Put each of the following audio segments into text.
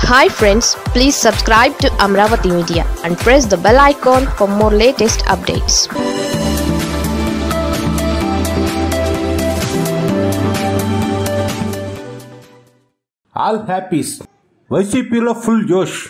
hi friends please subscribe to Amaravati media and press the bell icon for more latest updates all happies వైసీపీలో full జోష్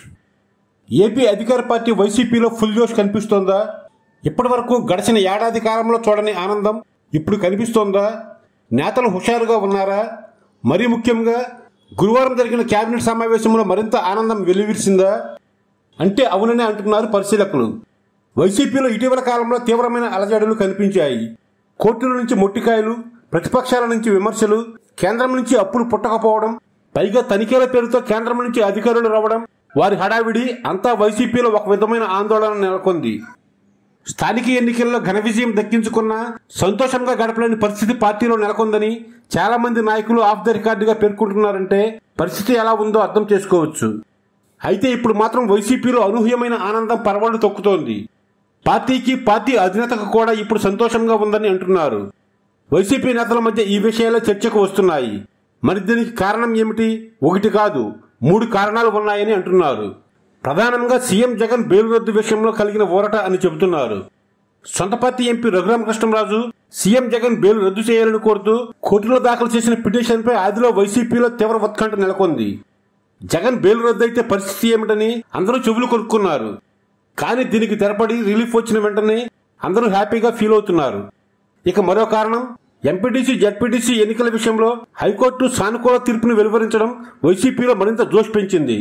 AP అధికార party వైసీపీలో full జోష్ కనిపిస్తోందా ఇప్పటి వరకు గడిచిన ఏడాది కాలంలో చూడని ఆనందం ఇప్పుడు కనిపిస్తోందా నేతలు హుషారుగా ఉన్నారా మరీ ముఖ్యంగా గురువారం జరిగిన కేబినెట్ సమావేశంలో మరింత ఆనందం వెలువిరిసిందా అంటే అవుననే అంటున్నారు పరిశీలకులు వైసీపీలో ఇటీవల కాలంలో తీవ్రమైన అలజడులు కనిపించాయి కోర్టుల నుంచి మొట్టికాయలు ప్రతిపక్షాల నుంచి విమర్శలు కేంద్రం నుంచి అప్పులు పుట్టకపోవడం పైగా తనిఖీల పేరుతో కేంద్రం నుంచి అధికారులు రావడం వారి హడావిడి అంతా వైసీపీలో ఒక విధమైన ఆందోళన నెలకొంది స్థానిక ఎన్నికల్లో ఘన విజయం దక్కించుకున్న సంతోషంగా గడపలేని పరిస్థితి పార్టీలో నెలకొందని చాలా మంది నాయకులు ఆఫ్ ద రికార్డుగా పేర్కొంటున్నారంటే పరిస్థితి ఎలా ఉందో అర్థం చేసుకోవచ్చు అయితే ఇప్పుడు మాత్రం వైసీపీలో అనూహ్యమైన ఆనందం పరవళ్లు తొక్కుతోంది పార్టీకి పార్టీ అధినేతకు కూడా ఇప్పుడు సంతోషంగా ఉందని అంటున్నారు వైసీపీ నేతల మధ్య ఈ విషయాలే చర్చకు వస్తున్నాయి మరి దీనికి కారణం ఏమిటి ఒకటి కాదు మూడు కారణాలు ఉన్నాయని అంటున్నారు ప్రధానంగా సీఎం జగన్ బెయిల్ రద్దు విషయంలో కలిగిన ఊరట అని చెబుతున్నారు సొంత party MP Raghuramakrishnaraju CM Jagan bail రద్దు చేయాలని కోరుతూ కోర్టులో దాఖలు చేసిన పిటిషన్పై ఆదిలో వైసీపీలో తీవ్ర ఉత్కంఠ నెలకొంది జగన్ బెయిల్ రద్దు అయితే పరిస్థితి ఏమిటని అందరూ చెవులు కొనుక్కున్నారు కానీ దీనికి తెరపడి రిలీఫ్ వచ్చిన వెంటనే అందరూ హ్యాపీగా ఫీల్ అవుతున్నారు ఇక మరో కారణం ఎంపీటీసీ జడ్పీటీసీ ఎన్నికల విషయంలో హైకోర్టు సానుకూల తీర్పును వెలువరించడం వైసీపీలో మరింత జోష్ పెంచింది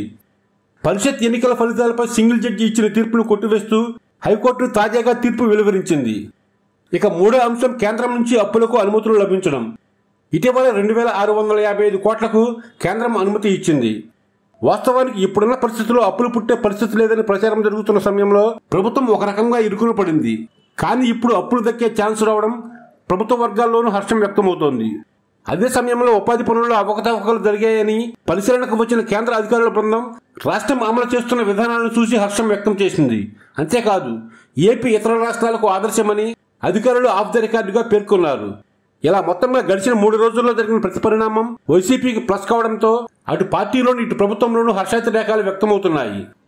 పరిషత్ ఎన్నికల ఫలితాలపై సింగిల్ జడ్జి ఇచ్చిన తీర్పును కొట్టివేస్తూ హైకోర్టు తాజాగా తీర్పు వెలువరించింది ఇక మూడో అంశం కేంద్రం నుంచి అప్పులకు అనుమతులు లభించడం ఇటీవల రెండు వేల ఆరు వందల యాభై ఐదు కోట్లకు కేంద్రం అనుమతి ఇచ్చింది వాస్తవానికి ఇప్పుడున్న పరిస్థితుల్లో అప్పులు పుట్టే పరిస్థితి లేదని ప్రచారం జరుగుతున్న సమయంలో ప్రభుత్వం ఒక రకంగా ఇరుకున పడింది కానీ ఇప్పుడు అప్పులు దక్కే ఛాన్స్ రావడం ప్రభుత్వ వర్గాల్లోనూ హర్షం వ్యక్తమవుతోంది అదే సమయంలో ఉపాధి పనుల్లో అవకతవకలు జరిగాయని పరిశీలనకు వచ్చిన కేంద్ర అధికారుల బృందం రాష్ట్రం అమలు చేస్తున్న విధానాలను చూసి హర్షం వ్యక్తం చేసింది అంతేకాదు ఏపీ ఇతర రాష్ట్రాలకు ఆదర్శమని అధికారులు ఆఫ్ ద రికార్డుగా పేర్కొన్నారు ఇలా మొత్తంగా గడిచిన మూడు రోజుల్లో జరిగిన ప్రతి పరిణామం వైసీపీకి ప్లస్ కావడంతో అటు పార్టీలోని ఇటు ప్రభుత్వంలోనూ హర్షాతిరేకాలు వ్యక్తమవుతున్నాయి